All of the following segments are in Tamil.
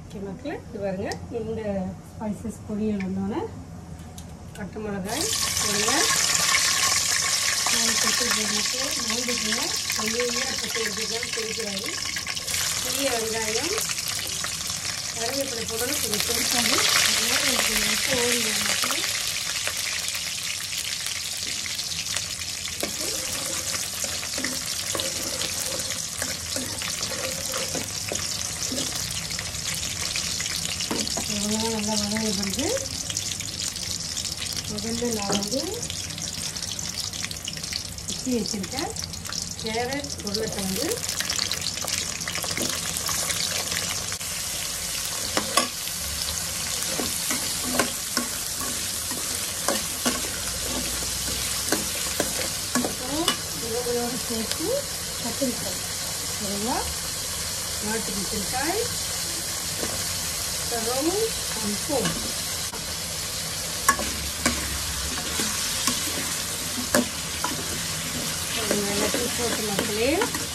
ஓகே மக்களே இது பாருங்க இந்த ஸ்பைசஸ் பொரியல் வந்தோடனே பட்டை மிளகாய் போடுங்க நாலு கொத்து போட்டு மறந்துட்டுங்க கொஞ்சம் பச்சை எடுத்துக்கலாம் தெரிக்கிறாரு சிறிய வெங்காயம் கருவேப்பிலை போடணும் கொஞ்சம் தெரிக்காது அதனால எனக்கு உப்பு ஓடி மக்களே இதெல்லாம் நல்லா வதங்கி பிறகு முதல்ல நான் வந்து சுற்றி வச்சுருக்கேன் கேரட் உருளைக்கிழங்கு அப்புறம் இதோட சேர்த்து கத்திரிக்காய் சரிங்களா நாட்டு கத்திரிக்காய் ரவும் உப்பும் எல்லாத்தையும் போட்டு மக்களே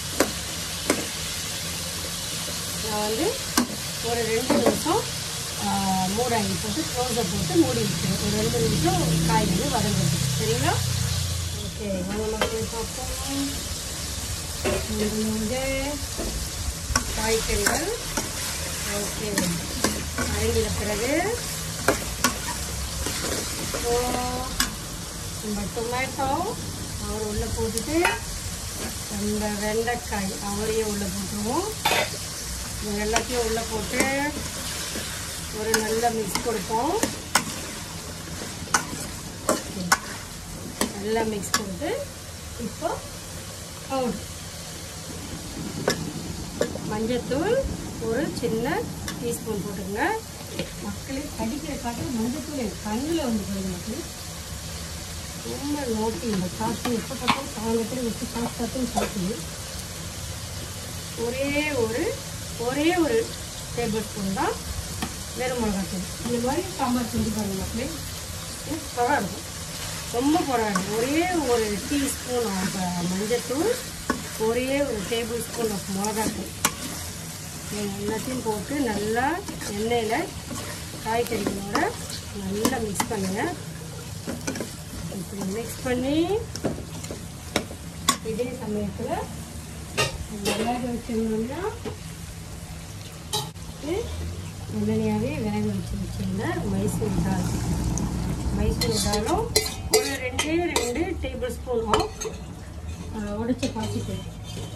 நான் வந்து ஒரு ரெண்டு நிமிஷம் மூடாங்கி போட்டு க்ளோஸை போட்டு மூடி வச்சுருவேன் ஒரு ரெண்டு நிமிஷம் காய் வந்து வதங்குது சரிங்களா ஓகே வாங்க மக்களே பார்ப்போம் இது வந்து காய்கறிகள் ஓகே அரைங்கிற பிறகு இப்போ நம்ம டொமேட்டோ அவர் உள்ளே போட்டுட்டு நம்ம வெண்டைக்காய் அவரையும் உள்ளே போட்டுருவோம் இது எல்லாத்தையும் உள்ளே போட்டு ஒரு நல்ல மிக்ஸ் கொடுப்போம் நல்லா மிக்ஸ் கொடுத்து இப்போ பவுடர் மஞ்சத்தூள் ஒரு சின்ன டீஸ்பூன் போட்டுக்கங்க மக்களே கடிக்கிற காட்டு மஞ்சத்தூள் என் கண்ணில் வந்து போடுங்க மக்களே ரொம்ப நோட்டி இந்த காற்று எப்போ பார்த்தாலும் சாயந்தரத்தில் வச்சு காற்று காற்று சாப்பிடுது ஒரே ஒரு ஒரே ஒரு டேபிள் ஸ்பூன் தான் வெறும் மிளகாத்தூள் இந்த மாதிரி சாம்பார் செஞ்சு பாருங்க மக்களே சூப்பராக இருக்கும் ரொம்ப போடாது ஒரே ஒரு டீஸ்பூன் ஆஃப் மஞ்சத்தூள் ஒரே ஒரு டேபிள் ஸ்பூன் ஆஃப் மிளகாத்தூள் இது எல்லாத்தையும் போட்டு நல்லா எண்ணெயில் காய்கறிகளோட நல்லா மிக்ஸ் பண்ணுங்கள் இப்படி மிக்ஸ் பண்ணி இதே சமயத்தில் வேக வச்சிருந்தோம்னா உடனடியாகவே வேக வச்சு வச்சிருந்த மைசூர் தால் மைசூர் தாலும் ஒரு ரெண்டே ரெண்டு டேபிள் ஸ்பூன் ஆஃப் உடைச்ச பாசிப்பயிர்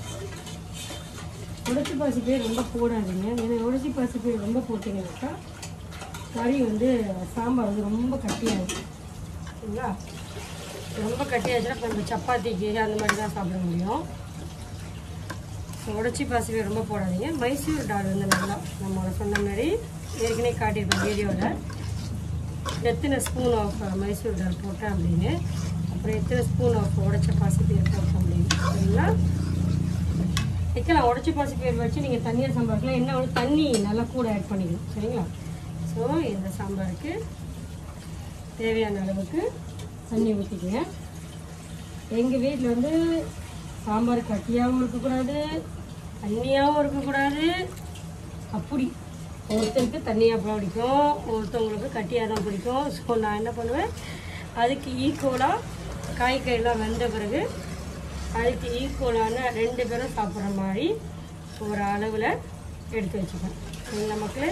உடைச்சி பாசிப்பயிர் ரொம்ப போடாதீங்க ஏன்னா உடைச்சி பாசிப்பயிர் ரொம்ப போட்டிங்கனாக்கா கறி வந்து சாம்பார் வந்து ரொம்ப கட்டியாகும் சரிங்களா ரொம்ப கட்டியாச்சுன்னா இப்போ நம்ம சப்பாத்திக்கு அந்த மாதிரி தான் சாப்பிட முடியும் உடச்சி பாசிவே ரொம்ப போடாதீங்க மைசூர் டால் வந்து நல்லா நம்ம சொன்ன மாதிரி ஏற்கனவே காட்டியிருப்போம் வீடியோவில் எத்தனை ஸ்பூன் ஆஃப் மைசூர் டால் போட்டேன் அப்படின்னு அப்புறம் எத்தனை ஸ்பூன் ஆஃப் உடச்ச பாசிப்பயிர் போட்டோம் அப்படின்னு சரிங்களா வைக்கலாம் உடச்சி பாசிப்பயிர் வச்சு நீங்கள் தண்ணியாக சாம்பாருக்குலாம் என்ன ஒன்று தண்ணி நல்லா கூட ஆட் பண்ணிக்கணும் சரிங்களா ஸோ இந்த சாம்பாருக்கு தேவையான அளவுக்கு தண்ணி ஊற்றிக்கங்க எங்கள் வீட்டில் வந்து சாம்பார் கட்டியாகவும் இருக்கக்கூடாது தண்ணியாகவும் இருக்கக்கூடாது அப்படி ஒருத்தருக்கு தண்ணியாக பிடிக்கும் ஒருத்தவங்களுக்கு கட்டியாக தான் பிடிக்கும் ஸோ நான் என்ன பண்ணுவேன் அதுக்கு ஈக்குவலாக காய்கறிலாம் வெந்த பிறகு அதுக்கு ஈக்குவலான ரெண்டு பேரும் சாப்பிட்ற மாதிரி ஒரு அளவில் எடுத்து வச்சுப்பேன் சரிங்களா மக்களே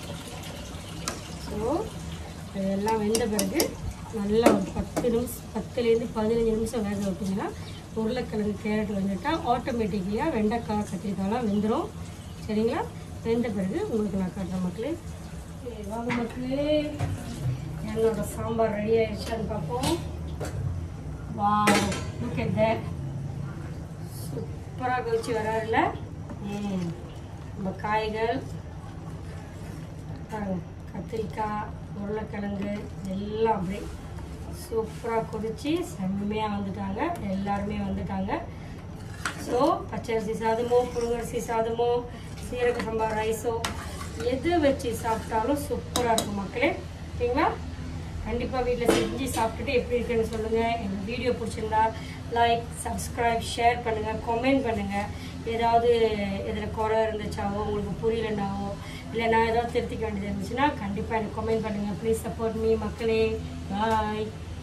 ஸோ இதெல்லாம் வெந்த பிறகு நல்லா ஒரு பத்து நிமிஷம் பத்துலேருந்து பதினஞ்சு நிமிஷம் வேக விட்டிங்கன்னா உருளைக்கிழங்கு கேரட் வந்துட்டா ஆட்டோமேட்டிக்கலியாக வெண்டைக்காய் கத்திரிக்காய்லாம் வெந்துடும் சரிங்களா வெந்த பிறகு உங்களுக்கு நான் காட்டுறேன் மக்களே சரி, வாங்க மக்களே என்னோட சாம்பார் ரெடி ஆயிடுச்சான்னு பார்ப்போம் வா லுக் at that சூப்பராக கழிச்சு வராருல்ல ம் நம்ம காய்கள் பாருங்க கத்திரிக்காய் உருளைக்கிழங்கு எல்லாம் அப்படியே சூப்பராக கொதிச்சு செம்மையாக வந்துட்டாங்க எல்லாருமே வந்துட்டாங்க ஸோ பச்சரிசி சாதமோ புழுங்கரிசி சாதமோ சீரக சம்பா ரைஸோ எது வச்சு சாப்பிட்டாலும் சூப்பராக இருக்கும் மக்களே ஓகேங்களா கண்டிப்பாக வீட்டில் செஞ்சு சாப்பிட்டுட்டு எப்படி இருக்குன்னு சொல்லுங்கள் எங்கள் வீடியோ பிடிச்சிருந்தா லைக் சப்ஸ்கிரைப் ஷேர் பண்ணுங்கள் கமெண்ட் பண்ணுங்கள் ஏதாவது இதில் குறை இருந்துச்சாவோ உங்களுக்கு புரியலனாவோ இல்லை நான் ஏதாவது திருத்திக்க வேண்டியது இருந்துச்சுன்னா கண்டிப்பாக எனக்கு கமெண்ட் பண்ணுங்கள் ப்ளீஸ் சப்போர்ட் மீ மக்களே பாய்